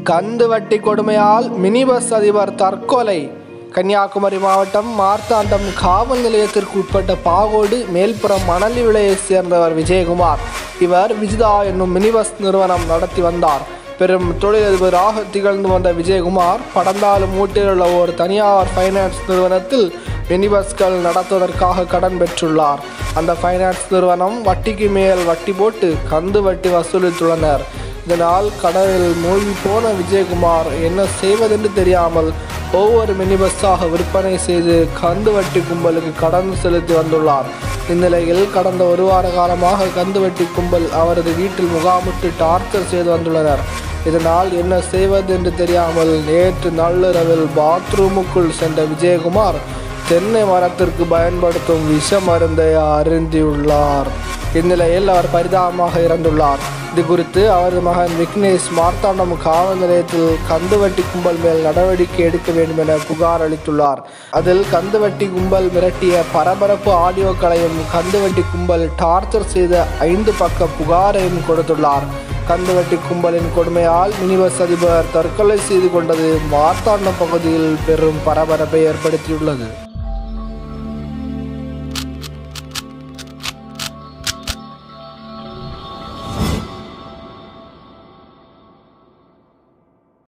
கந்து வட்டி கொடுமையால் mini bus அதிபர் தற்கொலை கன்னியாகுமரி மாவட்டம் மார்த்தாண்டம் காவல் நிலையத்திற்கு உட்பட்ட பாகோடு மேல்புறம் மணலி விலையைச் சேர்ந்தவர் விஜயகுமார் இவர் விஜிதா என்னும் மினி பஸ் நிறுவனம் நடத்தி வந்தார் பெரும் தொழிலதிபராக திகழ்ந்து வந்த விஜயகுமார் படந்தாலும் மூட்டில் உள்ள ஒரு தனியார் ஃபைனான்ஸ் நிறுவனத்தில் மினி பஸ்கள் நடத்துவதற்காக கடன் பெற்றுள்ளார் அந்த ஃபைனான்ஸ் நிறுவனம் வட்டிக்கு மேல் வட்டி போட்டு கந்து வட்டி வசூலித்துள்ளனர் இதனால் கடலில் மூழ்கி போன விஜயகுமார் என்ன செய்வதென்று தெரியாமல் ஒவ்வொரு மினி பஸ்ஸாக விற்பனை செய்து கந்து வட்டி கும்பலுக்கு கடன் செலுத்தி வந்துள்ளார் இந்நிலையில் கடந்த ஒரு வார காலமாக கந்து வட்டி கும்பல் அவரது வீட்டில் முகாமிட்டு டார்ச்சர் செய்து வந்துள்ளனர் இதனால் என்ன செய்வது என்று தெரியாமல் நேற்று நள்ளிரவில் பாத்ரூமுக்குள் சென்ற விஜயகுமார் தென்னை மரத்திற்கு பயன்படுத்தும் விஷ மருந்தை அருந்தியுள்ளார் இந்நிலையில் அவர் பரிதாபமாக இறந்துள்ளார் இது குறித்து அவரது மகன் விக்னேஷ் மார்த்தாண்டம் காவல் நிலையத்தில் கந்துவட்டி கும்பல் மேல் நடவடிக்கை எடுக்க வேண்டும் என புகார் அளித்துள்ளார் அதில் கந்துவட்டி கும்பல் மிரட்டிய பரபரப்பு ஆடியோக்களையும் கந்துவட்டி கும்பல் டார்ச்சர் செய்த ஐந்து பக்க புகாரையும் கொடுத்துள்ளார் கந்துவட்டி கும்பலின் கொடுமையால் மினிபஸ் அதிபர் தற்கொலை செய்து கொண்டது மார்த்தாண்டம் பகுதியில் பெரும் பரபரப்பை ஏற்படுத்தியுள்ளது